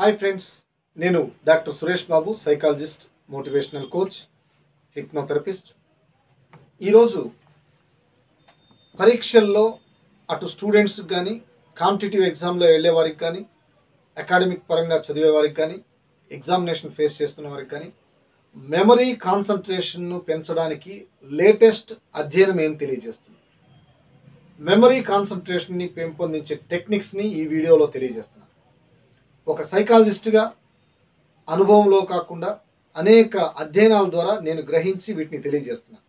hi friends నేను doctor Suresh Babu psychologist motivational coach hypnotherapist ఈరోజు పరీక్షల్లో అటు స్టూడెంట్స్కి కానీ కాంపిటేటివ్ ఎగ్జామ్లో వెళ్ళే వారికి కానీ అకాడమిక్ పరంగా చదివే వారికి కానీ ఎగ్జామినేషన్ ఫేస్ చేస్తున్న వారికి కానీ మెమరీ కాన్సన్ట్రేషన్ను పెంచడానికి లేటెస్ట్ అధ్యయనం ఏం తెలియజేస్తుంది మెమరీ కాన్సన్ట్రేషన్ని పెంపొందించే టెక్నిక్స్ని ఈ వీడియోలో తెలియజేస్తున్నాను ఒక సైకాలజిస్ట్గా అనుభవంలో కాకుండా అనేక అధ్యయనాల ద్వారా నేను గ్రహించి వీటిని తెలియజేస్తున్నాను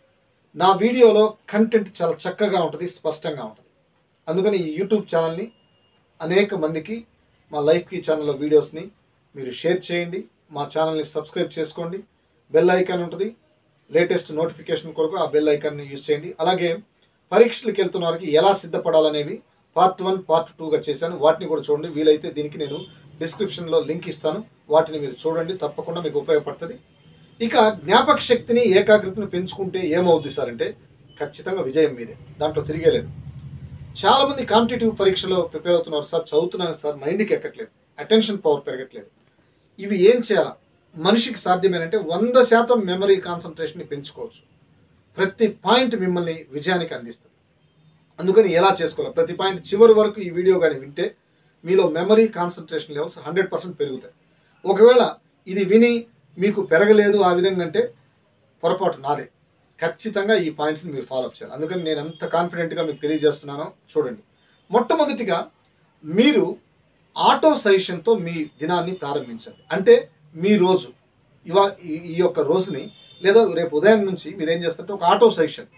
నా వీడియోలో కంటెంట్ చాలా చక్కగా ఉంటుంది స్పష్టంగా ఉంటుంది అందుకని ఈ యూట్యూబ్ ఛానల్ని అనేక మందికి మా లైఫ్కి ఛానల్లో వీడియోస్ని మీరు షేర్ చేయండి మా ఛానల్ని సబ్స్క్రైబ్ చేసుకోండి బెల్ ఐకాన్ ఉంటుంది లేటెస్ట్ నోటిఫికేషన్ కొరకు ఆ బెల్ ఐకాన్ని యూజ్ చేయండి అలాగే పరీక్షలకు వెళ్తున్న వారికి ఎలా సిద్ధపడాలనేవి పార్ట్ వన్ పార్ట్ టూగా చేశాను వాటిని కూడా చూడండి వీలైతే దీనికి నేను డిస్క్రిప్షన్లో లింక్ ఇస్తాను వాటిని మీరు చూడండి తప్పకుండా మీకు ఉపయోగపడుతుంది ఇక జ్ఞాపక శక్తిని ఏకాగ్రతను పెంచుకుంటే ఏమవుద్ది సార్ అంటే ఖచ్చితంగా విజయం మీదే దాంట్లో తిరిగేలేదు చాలామంది కాంపిటేటివ్ పరీక్షలో ప్రిపేర్ అవుతున్నారు సార్ చదువుతున్నాను సార్ మైండ్కి ఎక్కట్లేదు అటెన్షన్ పవర్ పెరగట్లేదు ఇవి ఏం చేయాలా మనిషికి సాధ్యమేనంటే వంద శాతం మెమరీ కాన్సన్ట్రేషన్ని పెంచుకోవచ్చు ప్రతి పాయింట్ మిమ్మల్ని విజయానికి అందిస్తుంది అందుకని ఎలా చేసుకోవాలి ప్రతి పాయింట్ చివరి వరకు ఈ వీడియో కానీ వింటే మీలో memory concentration levels hundred percent పెరుగుతాయి ఒకవేళ ఇది విని మీకు పెరగలేదు ఆ విధంగా అంటే పొరపాటు నాదే ఖచ్చితంగా ఈ పాయింట్స్ని మీరు ఫాలో అప్ చేయాలి అందుకని నేను ఎంత కాన్ఫిడెంట్గా మీకు తెలియజేస్తున్నానో చూడండి మొట్టమొదటిగా మీరు ఆటో సజెషన్తో మీ దినాన్ని ప్రారంభించండి అంటే మీ రోజు ఇవా ఈ- ఈ యొక్క రోజుని లేదా రేపు ఉదయం నుంచి మీరు ఏం చేస్తారంటే ఒక ఆటో సజెషన్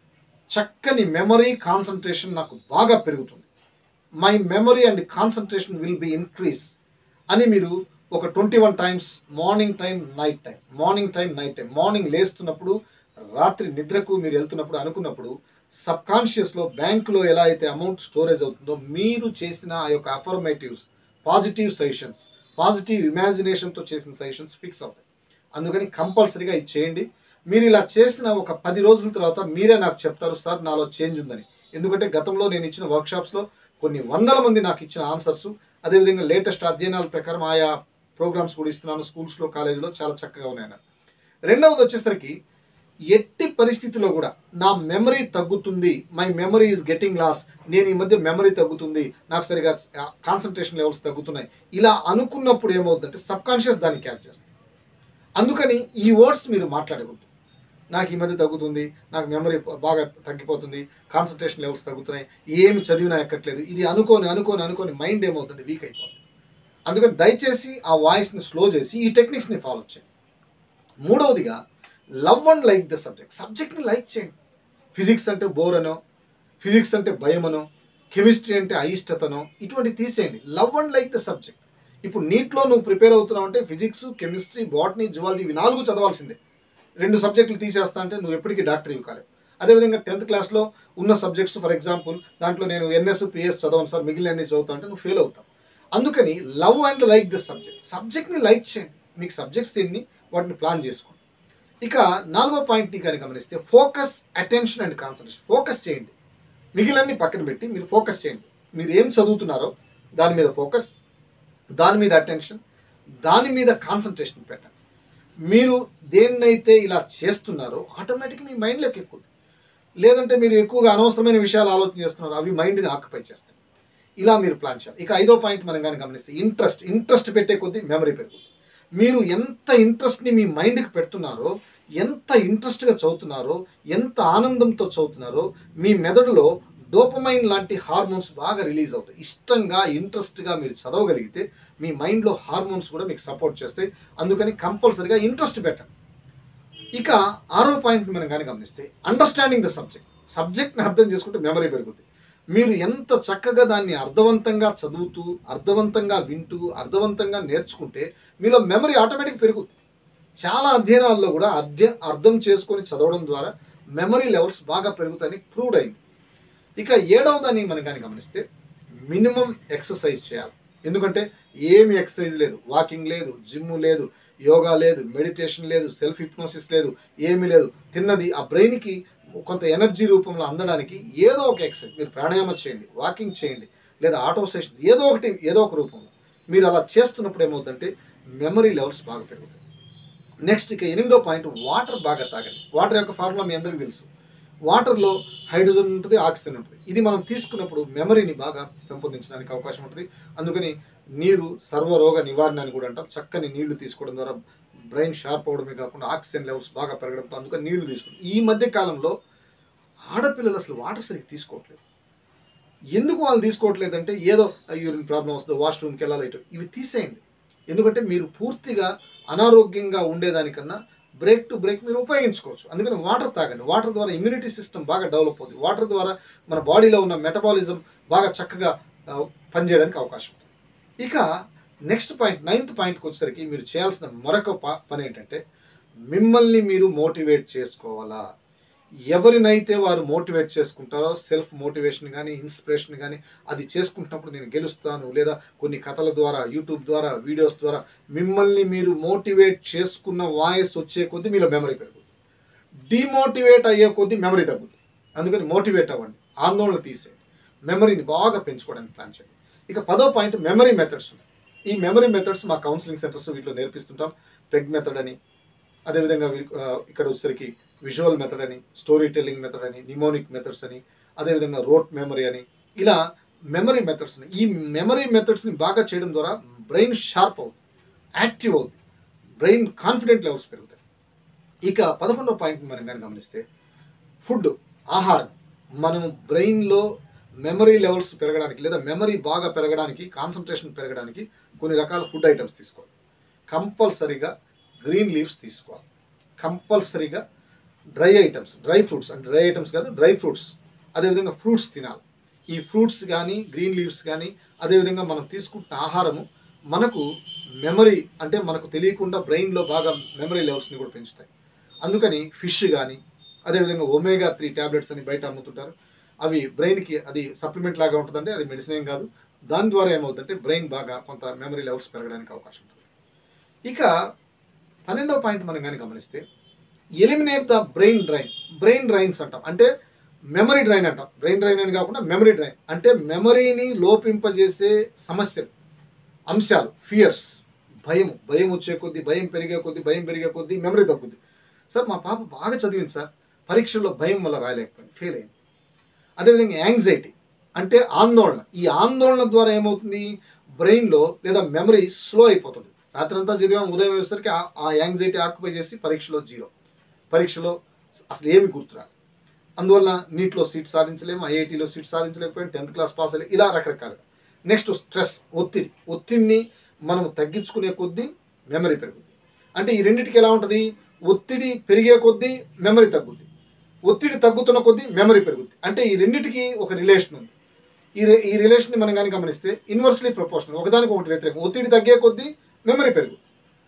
చక్కని మెమరీ కాన్సన్ట్రేషన్ నాకు బాగా పెరుగుతుంది my memory and concentration will be increase అని మీరు ఒక twenty one times morning time night time morning time night time morning లేస్తున్నప్పుడు రాత్రి నిద్రకు మీరు వెళ్తున్నప్పుడు అనుకున్నప్పుడు సబ్ కాన్షియస్లో బ్యాంకులో ఎలా అయితే అమౌంట్ స్టోరేజ్ అవుతుందో మీరు చేసిన ఆ యొక్క అఫర్మేటివ్స్ పాజిటివ్ సజెషన్స్ పాజిటివ్ ఇమాజినేషన్తో చేసిన సజెషన్స్ ఫిక్స్ అవుతాయి అందుకని కంపల్సరీగా ఇది చేయండి మీరు ఇలా చేసిన ఒక పది రోజుల తర్వాత మీరే నాకు చెప్తారు సార్ నాలో చేంజ్ ఉందని ఎందుకంటే గతంలో నేను ఇచ్చిన వర్క్షాప్స్లో కొన్ని వందల మంది నాకు ఇచ్చిన ఆన్సర్స్ అదేవిధంగా లేటెస్ట్ అధ్యయనాల ప్రకారం ఆయా ప్రోగ్రామ్స్ కూడా ఇస్తున్నాను స్కూల్స్లో కాలేజీలో చాలా చక్కగా ఉన్నాయి రెండవది వచ్చేసరికి ఎట్టి పరిస్థితిలో కూడా నా మెమరీ తగ్గుతుంది my memory is getting loss నేను ఈ మధ్య మెమరీ తగ్గుతుంది నాకు సరిగా కాన్సన్ట్రేషన్ లెవెల్స్ తగ్గుతున్నాయి ఇలా అనుకున్నప్పుడు ఏమవుతుందంటే సబ్ కాన్షియస్ దాన్ని క్యాచ్ చేస్తుంది అందుకని ఈ వర్డ్స్ మీరు మాట్లాడకూడదు నాకు ఈ మధ్య తగ్గుతుంది నాకు మెమరీ బాగా తగ్గిపోతుంది కాన్సన్ట్రేషన్ లెవెల్స్ తగ్గుతున్నాయి ఏమి చదివినా ఎక్కట్లేదు ఇది అనుకోని అనుకోని అనుకోని మైండ్ ఏమవుతుంది వీక్ అయిపోతుంది అందుకని దయచేసి ఆ వాయిస్ని స్లో చేసి ఈ టెక్నిక్స్ని ఫాలో చేయండి మూడవదిగా love and like the subject సబ్జెక్ట్ని లైక్ చేయండి ఫిజిక్స్ అంటే బోర్ అనో ఫిజిక్స్ అంటే భయమనో కెమిస్ట్రీ అంటే అయిష్టతనో ఇటువంటి తీసేయండి love and like the subject ఇప్పుడు నీట్లో నువ్వు ప్రిపేర్ అవుతున్నావు అంటే ఫిజిక్స్ కెమిస్ట్రీ బాటనీ జువాలజీ ఇవి నాలుగు చదవాల్సిందే రెండు సబ్జెక్టులు తీసేస్తా అంటే నువ్వు ఎప్పటికీ డాక్టర్ ఇవి కాలేవు అదేవిధంగా టెన్త్ క్లాస్లో ఉన్న సబ్జెక్ట్స్ ఫర్ ఎగ్జాంపుల్ దాంట్లో నేను ఎన్ఎస్ పిఎస్ చదవను సార్ మిగిలిన అన్ని చదువుతా అంటే నువ్వు ఫెయిల్ అవుతావు అందుకని love and like this subject సబ్జెక్ట్ని లైక్ చేయండి మీకు సబ్జెక్ట్స్ ఎన్ని వాటిని ప్లాన్ చేసుకోండి ఇక నాలుగో పాయింట్ని కానీ గమనిస్తే focus attention and concentration focus చేయండి మిగిలినన్ని పక్కన పెట్టి మీరు ఫోకస్ చేయండి మీరు ఏం చదువుతున్నారో దాని మీద ఫోకస్ దాని మీద అటెన్షన్ దాని మీద కాన్సన్ట్రేషన్ పెట్టండి మీరు దేన్నైతే ఇలా చేస్తున్నారో ఆటోమేటిక్ మీ మైండ్లోకి ఎక్కువ లేదంటే మీరు ఎక్కువగా అనవసరమైన విషయాలు ఆలోచన చేస్తున్నారు అవి మైండ్ని ఆక్యుపై చేస్తాయి ఇలా మీరు ప్లాన్ చేయాలి ఇక ఐదో పాయింట్ మనం కానీ గమనిస్తే ఇంట్రెస్ట్ ఇంట్రెస్ట్ పెట్టే కొద్దీ మెమరీ పెరుగుతుంది మీరు ఎంత ఇంట్రెస్ట్ని మీ మైండ్కి పెడుతున్నారో ఎంత ఇంట్రెస్ట్గా చదువుతున్నారో ఎంత ఆనందంతో చదువుతున్నారో మీ మెదడులో డోపమైన్ లాంటి హార్మోన్స్ బాగా రిలీజ్ అవుతాయి ఇష్టంగా ఇంట్రెస్ట్గా మీరు చదవగలిగితే మీ మైండ్లో హార్మోన్స్ కూడా మీకు సపోర్ట్ చేస్తాయి అందుకని కంపల్సరీగా ఇంట్రెస్ట్ పెట్టండి ఇక ఆరో పాయింట్ మనం కానీ గమనిస్తే అండర్స్టాండింగ్ ద సబ్జెక్ట్ సబ్జెక్ట్ని అర్థం చేసుకుంటే మెమరీ పెరుగుతుంది మీరు ఎంత చక్కగా దాన్ని అర్థవంతంగా చదువుతూ అర్థవంతంగా వింటూ అర్థవంతంగా నేర్చుకుంటే మీలో మెమరీ ఆటోమేటిక్ పెరుగుతుంది చాలా అధ్యయనాల్లో కూడా అధ్య అర్థం చేసుకొని చదవడం ద్వారా మెమరీ లెవెల్స్ బాగా పెరుగుతాయని ప్రూవ్డ్ అయింది ఇక ఏడవ దాన్ని మనం కానీ గమనిస్తే మినిమం ఎక్సర్సైజ్ చేయాలి ఎందుకంటే ఏమి ఎక్సర్సైజ్ లేదు వాకింగ్ లేదు జిమ్ లేదు యోగా లేదు మెడిటేషన్ లేదు సెల్ఫ్ హిప్నోసిస్ లేదు ఏమీ లేదు తిన్నది ఆ బ్రెయిన్కి కొంత ఎనర్జీ రూపంలో అందడానికి ఏదో ఒక ఎక్సర్సైజ్ మీరు ప్రాణాయామం చేయండి వాకింగ్ చేయండి లేదా ఆటో సెషన్స్ ఏదో ఒకటి ఏదో ఒక రూపంలో మీరు అలా చేస్తున్నప్పుడు ఏమవుతుందంటే మెమరీ లెవెల్స్ బాగా పెరుగుతాయి నెక్స్ట్ ఇక ఎనిమిదో పాయింట్ వాటర్ బాగా తాగండి వాటర్ యొక్క ఫార్ములా మీ అందరికీ తెలుసు వాటర్లో హైడ్రోజన్ ఉంటుంది ఆక్సిజన్ ఉంటుంది ఇది మనం తీసుకున్నప్పుడు మెమరీని బాగా పెంపొందించడానికి అవకాశం ఉంటుంది అందుకని నీరు సర్వరోగ నివారణ అని కూడా అంటాం చక్కని నీళ్లు తీసుకోవడం ద్వారా బ్రెయిన్ షార్ప్ అవడమే కాకుండా ఆక్సిజన్ లెవెల్స్ బాగా పెరగడంతో అందుకని నీళ్లు తీసుకుంటాం ఈ మధ్య కాలంలో ఆడపిల్లలు అసలు వాటర్ సరిగ్గా తీసుకోవట్లేదు ఎందుకు వాళ్ళు తీసుకోవట్లేదంటే ఏదో యూరిన్ ప్రాబ్లం వస్తుంది వాష్రూమ్కి వెళ్ళాలి ఇటు ఇవి తీసేయండి ఎందుకంటే మీరు పూర్తిగా అనారోగ్యంగా ఉండేదానికన్నా బ్రేక్ టు బ్రేక్ మీరు ఉపయోగించుకోవచ్చు అందుకని వాటర్ తాగండి వాటర్ ద్వారా ఇమ్యూనిటీ సిస్టమ్ బాగా డెవలప్ అవుతుంది వాటర్ ద్వారా మన బాడీలో ఉన్న మెటబాలిజం బాగా చక్కగా ఆ, పనిచేయడానికి అవకాశం ఉంటుంది ఇక నెక్స్ట్ పాయింట్ నైన్త్ పాయింట్కి వచ్చేసరికి మీరు చేయాల్సిన మరొక ప- పని ఏంటంటే మిమ్మల్ని మీరు మోటివేట్ చేసుకోవాలా ఎవరినైతే వారు మోటివేట్ చేసుకుంటారో సెల్ఫ్ మోటివేషన్ కానీ ఇన్స్పిరేషన్ కానీ అది చేసుకుంటున్నప్పుడు నేను గెలుస్తాను లేదా కొన్ని కథల ద్వారా యూట్యూబ్ ద్వారా వీడియోస్ ద్వారా మిమ్మల్ని మీరు మోటివేట్ చేసుకున్న వాయిస్ వచ్చే కొద్దీ మీలో మెమరీ పెరుగుతుంది డిమోటివేట్ అయ్యే కొద్దీ మెమరీ తగ్గుతుంది అందుకని మోటివేట్ అవ్వండి ఆందోళన తీసేయండి మెమరీని బాగా పెంచుకోవడానికి ప్లాన్ చేయండి ఇక పదో పాయింట్ మెమరీ మెథడ్స్ ఉన్నాయి ఈ మెమరీ మెథడ్స్ మా కౌన్సిలింగ్ సెంటర్స్ వీటిలో నేర్పిస్తుంటాం పెగ్ మెథడ్ అని అదేవిధంగా వీ- ఆ, ఇక్కడ వచ్చేసరికి విజువల్ మెథడ్ అని స్టోరీ టెల్లింగ్ మెథడ్ అని నిమోనిక్ మెథడ్స్ అని అదేవిధంగా రోట్ మెమరీ అని ఇలా మెమరీ మెథడ్స్ ఉన్నాయి ఈ మెమరీ మెథడ్స్ని బాగా చేయడం ద్వారా బ్రెయిన్ షార్ప్ అవుతుంది యాక్టివ్ అవుతుంది బ్రెయిన్ కాన్ఫిడెంట్ లెవెల్స్ పెరుగుతాయి ఇక పదకొండో పాయింట్ మనం కానీ గమనిస్తే ఫుడ్ ఆహారం మనం బ్రెయిన్లో మెమరీ లెవెల్స్ పెరగడానికి లేదా మెమరీ బాగా పెరగడానికి కాన్సన్ట్రేషన్ పెరగడానికి కొన్ని రకాల ఫుడ్ ఐటమ్స్ తీసుకోవాలి కంపల్సరీగా గ్రీన్ లీవ్స్ తీసుకోవాలి కంపల్సరీగా డ్రై ఐటమ్స్ డ్రై ఫ్రూట్స్ అంటే డ్రై ఐటమ్స్ కాదు డ్రై ఫ్రూట్స్ అదేవిధంగా ఫ్రూట్స్ తినాలి ఈ ఫ్రూట్స్ కానీ గ్రీన్ లీవ్స్ కానీ అదేవిధంగా మనం తీసుకుంటున్న ఆహారము మనకు మెమరీ అంటే మనకు తెలియకుండా బ్రెయిన్లో బాగా మెమరీ లెవెల్స్ని కూడా పెంచుతాయి అందుకని ఫిష్ కానీ అదేవిధంగా ఒమేగా త్రీ ట్యాబ్లెట్స్ అని బయట అమ్ముతుంటారు అవి బ్రెయిన్కి అది సప్లిమెంట్ లాగా ఉంటుందంటే అది మెడిసిన్ ఏం కాదు దాని ద్వారా ఏమవుతుందంటే బ్రెయిన్ బాగా కొంత మెమరీ లెవెల్స్ పెరగడానికి అవకాశం ఉంటుంది ఇక పన్నెండవ పాయింట్ మనం కానీ గమనిస్తే eliminate the brain drain brain drains అంటాం అంటే మెమరీ డ్రైన్ అంటాం బ్రెయిన్ డ్రైన్ అని కాకుండా మెమరీ డ్రైన్ అంటే మెమరీని లోపింపజేసే సమస్యలు అంశాలు ఫియర్స్ భయం భయం వచ్చే కొద్దీ భయం పెరిగే కొద్దీ భయం పెరిగే కొద్దీ మెమరీ తగ్గుద్ది సార్ మా పాప బాగా చదివింది సార్ పరీక్షల్లో భయం వల్ల రాయలేకపోయింది ఫెయిల్ అయింది అదేవిధంగా యాంగ్జైటీ అంటే ఆందోళన ఈ ఆందోళన ద్వారా ఏమవుతుంది బ్రెయిన్లో లేదా మెమరీ స్లో అయిపోతుంది రాత్రంతా చదివాం ఉదయం వేసరికి ఆ- ఆ యాంగ్జైటీ ఆక్యుపై చేసి పరీక్షలో జీరో పరీక్షలో అసలు ఏమి గుర్తురాదు అందువల్ల నీట్లో సీట్ సాధించలేము ఐఐటీలో సీట్ సాధించలేకపోయాం టెన్త్ క్లాస్ పాస్ అయ్యే ఇలా రకరకాలుగా నెక్స్ట్ స్ట్రెస్ ఒత్తిడి ఒత్తిడిని మనం తగ్గించుకునే కొద్దీ మెమరీ పెరుగుద్ది అంటే ఈ రెండింటికి ఎలా ఉంటుంది ఒత్తిడి పెరిగే కొద్దీ మెమరీ తగ్గుద్ది ఒత్తిడి తగ్గుతున్న కొద్దీ మెమరీ పెరుగుద్ది అంటే ఈ రెండింటికి ఒక రిలేషన్ ఉంది ఈ రి- ఈ రిలేషన్ని మనం కానీ గమనిస్తే ఇన్వర్స్లీ ప్రపోర్షనల్ ఒకదానికి ఒకటి వ్యతిరేకం ఒత్తిడి తగ్గే కొద్దీ మెమరీ పెరుగుద్ది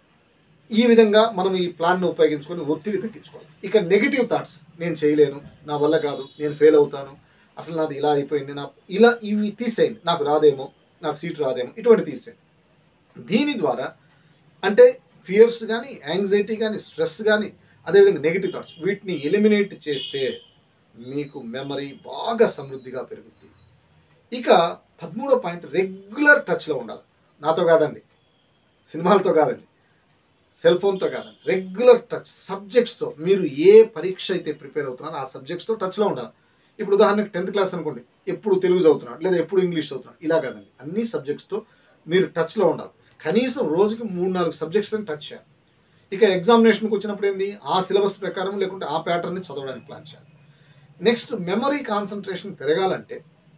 ఈ విధంగా మనం ఈ ప్లాన్ను ఉపయోగించుకొని ఒత్తిడి తగ్గించుకోవాలి ఇక నెగిటివ్ థాట్స్ నేను చేయలేను నా వల్ల కాదు నేను ఫెయిల్ అవుతాను అసలు నాది ఇలా అయిపోయింది నా ఇలా ఇవి తీసేయండి నాకు రాదేమో నాకు సీట్ రాదేమో ఇటువంటి తీసేయండి దీని ద్వారా అంటే ఫియర్స్ కానీ యాంగ్జైటీ కానీ స్ట్రెస్ కానీ అదేవిధంగా నెగిటివ్ థాట్స్ వీటిని ఎలిమినేట్ చేస్తే మీకు మెమరీ బాగా సమృద్ధిగా పెరుగుద్ది ఇక పదమూడో పాయింట్ రెగ్యులర్ టచ్లో ఉండాలి నాతో కాదండి సినిమాలతో కాదండి సెల్ ఫోన్తో కాదండి రెగ్యులర్ టచ్ సబ్జెక్ట్స్తో మీరు ఏ పరీక్ష అయితే ప్రిపేర్ అవుతున్నారో ఆ సబ్జెక్ట్స్తో టచ్లో ఉండాలి ఇప్పుడు ఉదాహరణకు టెన్త్ క్లాస్ అనుకోండి ఎప్పుడు తెలుగు చదువుతున్నాడు లేదా ఎప్పుడు ఇంగ్లీష్ చదువుతున్నాడు ఇలా కాదండి అన్ని సబ్జెక్ట్స్తో మీరు టచ్లో ఉండాలి కనీసం రోజుకి మూడు నాలుగు సబ్జెక్ట్స్ టచ్ చేయాలి ఇక ఎగ్జామినేషన్కి వచ్చినప్పుడు ఏంది ఆ సిలబస్ ప్రకారం లేకుంటే ఆ ప్యాటర్న్ని చదవడానికి ప్లాన్ చేయాలి నెక్స్ట్ మెమరీ కాన్సన్ట్రేషన్ పెరగాలంటే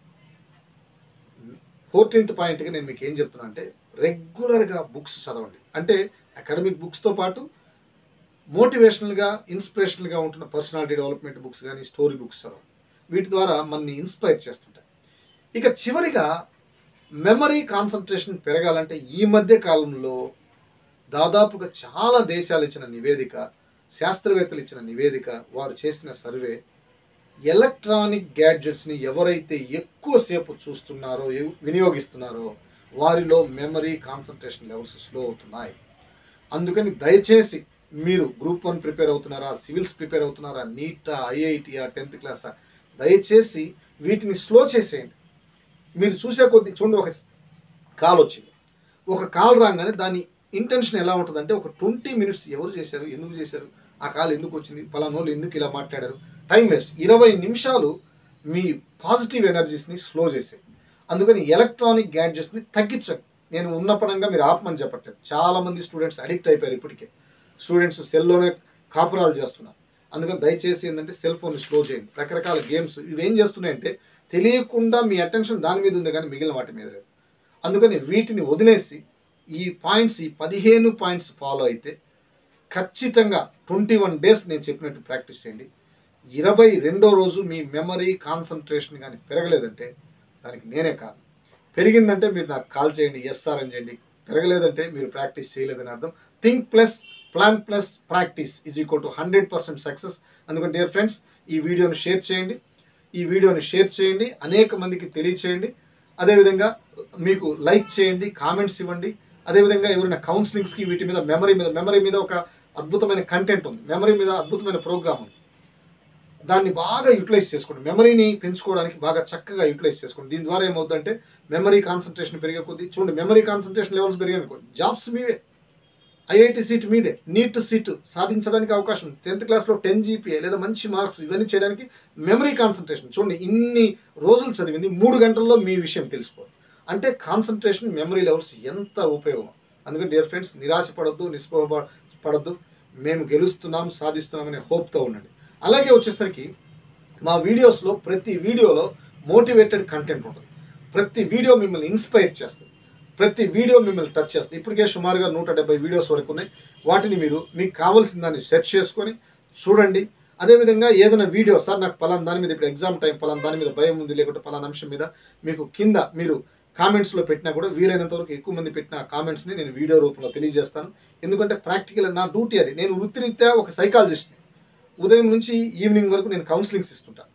ఫోర్టీన్త్ పాయింట్గా నేను మీకు ఏం చెప్తున్నా అంటే రెగ్యులర్గా బుక్స్ చదవండి అంటే అకాడమిక్ బుక్స్తో పాటు మోటివేషనల్గా ఇన్స్పిరేషనల్గా ఉంటున్న పర్సనాలిటీ డెవలప్మెంట్ బుక్స్ కానీ స్టోరీ బుక్స్ చదవండి వీటి ద్వారా మనని ఇన్స్పైర్ చేస్తుంటాయి ఇక చివరిగా మెమరీ కాన్సన్ట్రేషన్ పెరగాలంటే ఈ మధ్య కాలంలో దాదాపుగా చాలా దేశాలు ఇచ్చిన నివేదిక శాస్త్రవేత్తలు ఇచ్చిన నివేదిక వారు చేసిన సర్వే ఎలక్ట్రానిక్ గ్యాడ్జెట్స్ని ఎవరైతే ఎక్కువసేపు చూస్తున్నారో ఎవ్- వినియోగిస్తున్నారో వారిలో మెమరీ కాన్సన్ట్రేషన్ లెవెల్స్ స్లో అవుతున్నాయి అందుకని దయచేసి మీరు గ్రూప్ వన్ ప్రిపేర్ అవుతున్నారా సివిల్స్ ప్రిపేర్ అవుతున్నారా నీటా ఐఐటియా టెన్త్ క్లాసా దయచేసి వీటిని స్లో చేసేయండి మీరు చూసే కొద్ది చూడండి ఒక కాల్ వచ్చింది ఒక కాల్ రాగానే దాని ఇంటెన్షన్ ఎలా ఉంటుందంటే ఒక ట్వంటీ మినిట్స్ ఎవరు చేశారు ఎందుకు చేశారు ఆ కాల్ ఎందుకు వచ్చింది పలానా వాళ్ళు ఎందుకు ఇలా మాట్లాడారు టైం వేస్ట్ ఇరవై నిమిషాలు మీ పాజిటివ్ ఎనర్జీస్ని స్లో చేసాయి అందుకని ఎలక్ట్రానిక్ గ్యాడ్జెట్స్ని తగ్గించండి నేను ఉన్న పరంగా మీరు ఆపమని చెప్పట్లేదు చాలా మంది స్టూడెంట్స్ అడిక్ట్ అయిపోయారు ఇప్పటికే స్టూడెంట్స్ సెల్లోనే కాపురాలు చేస్తున్నారు అందుకని దయచేసి ఏంటంటే సెల్ ఫోన్ స్లో చేయండి రకరకాల గేమ్స్ ఇవి ఏం చేస్తున్నాయంటే తెలియకుండా మీ అటెన్షన్ దాని మీద ఉంది కానీ మిగిలిన వాటి మీద లేదు అందుకని వీటిని వదిలేసి ఈ పాయింట్స్ ఈ పదిహేను పాయింట్స్ ఫాలో అయితే ఖచ్చితంగా ట్వంటీ వన్ డేస్ నేను చెప్పినట్టు ప్రాక్టీస్ చేయండి ఇరవై రెండో రోజు మీ మెమరీ కాన్సన్ట్రేషన్ కానీ పెరగలేదంటే దానికి నేనే కారణం పెరిగిందంటే మీరు నాకు కాల్ చేయండి ఎస్ఆర్ అని చేయండి పెరగలేదంటే మీరు ప్రాక్టీస్ చేయలేదని అర్థం think plus plan plus practice is equal to hundred percent success అందుకని డియర్ ఫ్రెండ్స్ ఈ వీడియోని షేర్ చేయండి ఈ వీడియోని షేర్ చేయండి అనేక మందికి తెలియచేయండి అదేవిధంగా మీకు లైక్ చేయండి కామెంట్స్ ఇవ్వండి అదేవిధంగా ఎవరైనా కౌన్సిలింగ్స్కి వీటి మీద మెమరీ మీద మెమరీ మీద ఒక అద్భుతమైన కంటెంట్ ఉంది మెమరీ మీద అద్భుతమైన ప్రోగ్రామ్ ఉంది దాన్ని బాగా యూటిలైజ్ చేసుకోండి మెమరీని పెంచుకోవడానికి బాగా చక్కగా యూటిలైజ్ చేసుకోండి దీని ద్వారా ఏమవుతుందంటే మెమరీ కాన్సన్ట్రేషన్ పెరిగే కొద్దీ చూడండి మెమరీ కాన్సన్ట్రేషన్ లెవెల్స్ పెరిగాయి కొద్ది జాబ్స్ మీవే ఐఐటి సీట్ మీదే నీట్ సీట్ సాధించడానికి అవకాశం టెన్త్ క్లాస్లో టెన్ జీపీఏ లేదా మంచి మార్క్స్ ఇవన్నీ చేయడానికి మెమరీ కాన్సన్ట్రేషన్ చూడండి ఇన్ని రోజులు చదివింది మూడు గంటల్లో మీ విషయం తెలిసిపోతుంది అంటే కాన్సన్ట్రేషన్ మెమరీ లెవెల్స్ ఎంత ఉపయోగం అందుకని డియర్ ఫ్రెండ్స్ నిరాశ పడద్దు నిస్పృహ పడద్దు మేము గెలుస్తున్నాం సాధిస్తున్నాం అనే హోప్తో ఉండండి అలాగే వచ్చేసరికి మా వీడియోస్లో ప్రతి వీడియోలో మోటివేటెడ్ కంటెంట్ ఉంటుంది ప్రతి వీడియో మిమ్మల్ని ఇన్స్పైర్ చేస్తుంది ప్రతి వీడియో మిమ్మల్ని టచ్ చేస్తుంది ఇప్పటికే సుమారుగా నూట డెబ్బై వీడియోస్ వరకు ఉన్నాయి వాటిని మీరు మీకు కావాల్సిన దాన్ని సెర్చ్ చేసుకొని చూడండి అదేవిధంగా ఏదైనా వీడియో సార్ నాకు పలానా దాని మీద ఇప్పుడు ఎగ్జామ్ టైం పలానా దాని మీద భయం ఉంది లేకుంటే పలానా అంశం మీద మీకు కింద మీరు కామెంట్స్లో పెట్టినా కూడా వీలైనంత వరకు ఎక్కువ మంది పెట్టిన కామెంట్స్ని నేను వీడియో రూపంలో తెలియజేస్తాను ఎందుకంటే ప్రాక్టికల్ నా డ్యూటీ అది నేను వృత్తిరీత్యా ఒక సైకాలజిస్ట్ని ఉదయం నుంచి ఈవినింగ్ వరకు నేను కౌన్సిలింగ్స్ ఇస్తుంటాను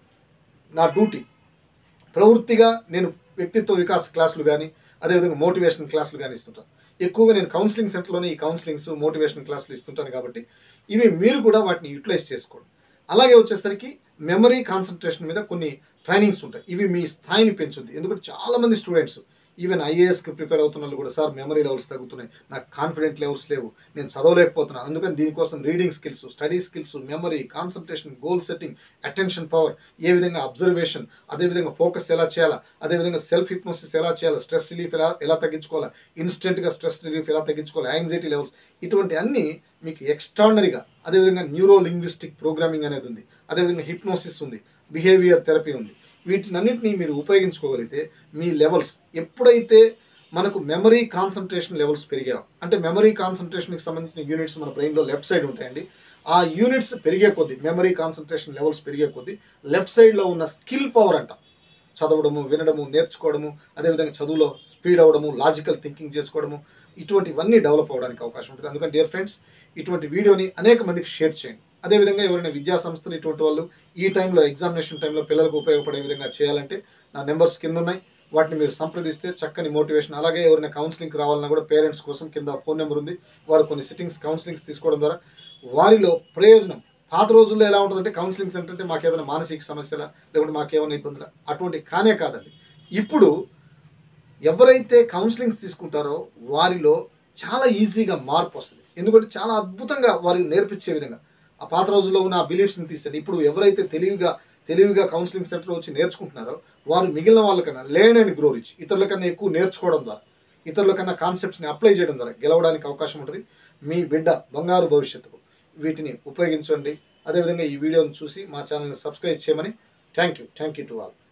నా డ్యూటీ ప్రవృత్తిగా నేను వ్యక్తిత్వ వికాస క్లాసులు కానీ అదేవిధంగా మోటివేషన్ క్లాసులు కానీ ఇస్తుంటాను ఎక్కువగా నేను కౌన్సిలింగ్ సెంటర్లోనే ఈ కౌన్సిలింగ్స్ మోటివేషన్ క్లాసులు ఇస్తుంటాను కాబట్టి ఇవి మీరు కూడా వాటిని యూటిలైజ్ చేసుకోండి అలాగే వచ్చేసరికి మెమరీ కాన్సన్ట్రేషన్ మీద కొన్ని ట్రైనింగ్స్ ఉంటాయి ఇవి మీ స్థాయిని పెంచుద్ది ఎందుకంటే చాలామంది స్టూడెంట్స్ ఈవెన్ ఐఏఎస్కి ప్రిపేర్ అవుతున్న వాళ్ళు కూడా సార్ మెమరీ లెవెల్స్ తగ్గుతున్నాయి నాకు కాన్ఫిడెంట్ లెవెల్స్ లేవు నేను చదవలేకపోతున్నాను అందుకని దీనికోసం reading skills study skills memory concentration goal setting attention power ఏ విధంగా అబ్జర్వేషన్ అదేవిధంగా ఫోకస్ ఎలా చేయాలా అదేవిధంగా సెల్ఫ్ హిప్నోసిస్ ఎలా చేయాలి స్ట్రెస్ రిలీఫ్ ఎలా ఎలా తగ్గించుకోవాలా ఇన్స్టెంట్గా స్ట్రెస్ రిలీఫ్ ఎలా తగ్గించుకోవాలి యాంగ్జైటీ లెవెల్స్ ఇటువంటి అన్ని మీకు ఎక్స్ట్రాడనరీగా అదేవిధంగా న్యూరో లింగ్విస్టిక్ ప్రోగ్రామింగ్ అనేది ఉంది అదేవిధంగా హిప్నోసిస్ ఉంది బిహేవియర్ థెరపీ ఉంది వీటినన్నింటినీ మీరు ఉపయోగించుకోగలిగితే మీ లెవెల్స్ ఎప్పుడైతే మనకు మెమరీ కాన్సన్ట్రేషన్ లెవెల్స్ పెరిగాయో అంటే మెమరీ కాన్సన్ట్రేషన్కి సంబంధించిన యూనిట్స్ మన బ్రెయిన్లో లెఫ్ట్ సైడ్ ఉంటాయండి ఆ యూనిట్స్ పెరిగే కొద్దీ మెమరీ కాన్సన్ట్రేషన్ లెవెల్స్ పెరిగే కొద్దీ లెఫ్ట్ సైడ్లో ఉన్న స్కిల్ పవర్ అంట చదవడము వినడము నేర్చుకోవడము అదేవిధంగా చదువులో స్పీడ్ అవ్వడము లాజికల్ థింకింగ్ చేసుకోవడము ఇటువంటివన్నీ డెవలప్ అవ్వడానికి అవకాశం ఉంటుంది అందుకని డియర్ ఫ్రెండ్స్ ఇటువంటి వీడియోని అనేక మందికి షేర్ చేయండి అదేవిధంగా ఎవరైనా విద్యా సంస్థలు ఇటువంటి వాళ్ళు ఈ టైంలో ఎగ్జామినేషన్ టైంలో పిల్లలకు ఉపయోగపడే విధంగా చేయాలంటే నా నెంబర్స్ కింద ఉన్నాయి వాటిని మీరు సంప్రదిస్తే చక్కని మోటివేషన్ అలాగే ఎవరైనా కౌన్సిలింగ్కి రావాలన్నా కూడా పేరెంట్స్ కోసం కింద ఫోన్ నెంబర్ ఉంది వారు కొన్ని సిట్టింగ్స్ కౌన్సిలింగ్స్ తీసుకోవడం ద్వారా వారిలో ప్రయోజనం పాత రోజుల్లో ఎలా ఉంటుందంటే కౌన్సిలింగ్ సెంటర్ అంటే మాకు ఏదైనా మానసిక సమస్యలా లేకుంటే మాకేమైనా ఇబ్బందులా అటువంటి కానే కాదండి ఇప్పుడు ఎవరైతే కౌన్సిలింగ్స్ తీసుకుంటారో వారిలో చాలా ఈజీగా మార్పు వస్తుంది ఎందుకంటే చాలా అద్భుతంగా వారికి నేర్పించే విధంగా ఆ పాత రోజుల్లో ఉన్న ఆ బిలీఫ్స్ని తీసేది ఇప్పుడు ఎవరైతే తెలివిగా తెలివిగా కౌన్సిలింగ్ సెంటర్లో వచ్చి నేర్చుకుంటున్నారో వారు మిగిలిన వాళ్ళకన్నా లేర్న్ అండ్ గ్రో రిచ్ ఇతరుల కన్నా ఎక్కువ నేర్చుకోవడం ద్వారా ఇతరుల కన్నా కాన్సెప్ట్స్ని అప్లై చేయడం ద్వారా గెలవడానికి అవకాశం ఉంటుంది మీ బిడ్డ బంగారు భవిష్యత్తుకు వీటిని ఉపయోగించండి అదేవిధంగా ఈ వీడియోని చూసి మా ఛానల్ని సబ్స్క్రైబ్ చేయమని thank you thank you to all